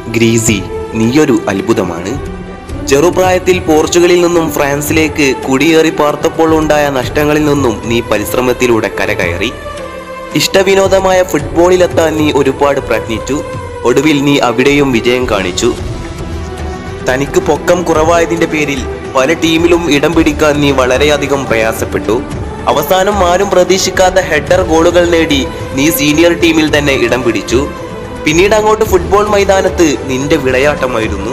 greasy നീയൊരു അത്ഭുതമാണ് ചെറുപ്രായത്തിൽ പോർച്ചുഗലിൽ നിന്നും ഫ്രാൻസിലേക്ക് കുടിയേറി പാർത്തപ്പോൾ ഉണ്ടായ നഷ്ടങ്ങളിൽ നിന്നും നീ പരിശ്രമത്തിലൂടെ കരകയറി ഇഷ്ടവിനോദമായ ഫുട്ബോളിലെത്താൻ നീ ഒരുപാട് പ്രയത്നിച്ചു ഒടുവിൽ നീ അവിടെയും വിജയം കാണിച്ചു തനിക്ക് പൊക്കം കുറവായതിന്റെ പേരിൽ പല ടീമിലും ഇടം പിടിക്കാൻ നീ വളരെയധികം പ്രയാസപ്പെട്ടു അവസാനം ആരും പ്രതീക്ഷിക്കാത്ത ഹെഡർ ഗോളുകൾ നേടി നീ സീനിയർ ടീമിൽ തന്നെ ഇടം പിടിച്ചു പിന്നീട് അങ്ങോട്ട് ഫുട്ബോൾ മൈതാനത്ത് നിന്റെ വിളയാട്ടമായിരുന്നു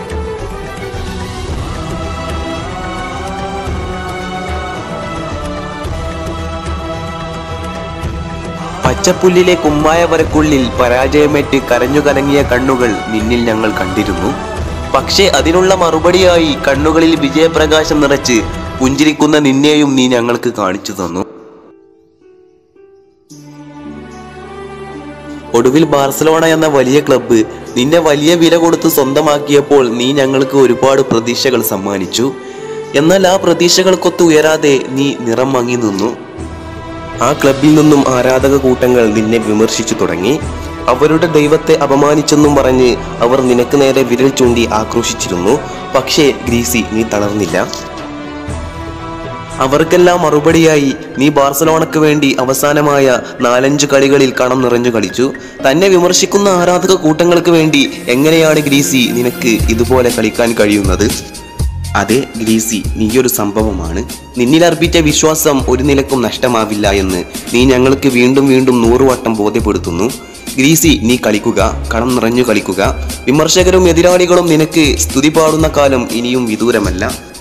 പച്ചപ്പുല്ലിലെ കുമ്മായ വരക്കുള്ളിൽ പരാജയമേറ്റ് കരഞ്ഞു കലങ്ങിയ കണ്ണുകൾ നിന്നിൽ ഞങ്ങൾ കണ്ടിരുന്നു പക്ഷേ അതിനുള്ള മറുപടിയായി കണ്ണുകളിൽ വിജയപ്രകാശം നിറച്ച് പുഞ്ചിരിക്കുന്ന നിന്നെയും നീ ഞങ്ങൾക്ക് കാണിച്ചു തന്നു ഒടുവിൽ ബാർസലോണ എന്ന വലിയ ക്ലബ്ബ് നിന്നെ വലിയ വില കൊടുത്ത് സ്വന്തമാക്കിയപ്പോൾ നീ ഞങ്ങൾക്ക് ഒരുപാട് പ്രതീക്ഷകൾ സമ്മാനിച്ചു എന്നാൽ ആ പ്രതീക്ഷകൾക്കൊത്ത് ഉയരാതെ നീ നിറം മങ്ങി നിന്നു ആ ക്ലബിൽ നിന്നും ആരാധക കൂട്ടങ്ങൾ നിന്നെ വിമർശിച്ചു തുടങ്ങി അവരുടെ ദൈവത്തെ അപമാനിച്ചെന്നും പറഞ്ഞ് അവർ നിനക്ക് നേരെ വിരൽ ചൂണ്ടി ആക്രോശിച്ചിരുന്നു പക്ഷേ ഗ്രീസി നീ തളർന്നില്ല അവർക്കെല്ലാം മറുപടിയായി നീ ബാർസലോണയ്ക്ക് വേണ്ടി അവസാനമായ നാലഞ്ച് കളികളിൽ കണം നിറഞ്ഞു കളിച്ചു തന്നെ വിമർശിക്കുന്ന ആരാധക കൂട്ടങ്ങൾക്ക് വേണ്ടി എങ്ങനെയാണ് ഗ്രീസി നിനക്ക് ഇതുപോലെ കളിക്കാൻ കഴിയുന്നത് അതെ ഗ്രീസി നീയൊരു സംഭവമാണ് നിന്നിൽ അർപ്പിച്ച വിശ്വാസം ഒരു നിലക്കും നഷ്ടമാവില്ല എന്ന് നീ ഞങ്ങൾക്ക് വീണ്ടും വീണ്ടും നൂറുവട്ടം ബോധ്യപ്പെടുത്തുന്നു ഗ്രീസി നീ കളിക്കുക കണം നിറഞ്ഞു കളിക്കുക വിമർശകരും എതിരാളികളും നിനക്ക് സ്തുതി പാടുന്ന കാലം ഇനിയും വിദൂരമല്ല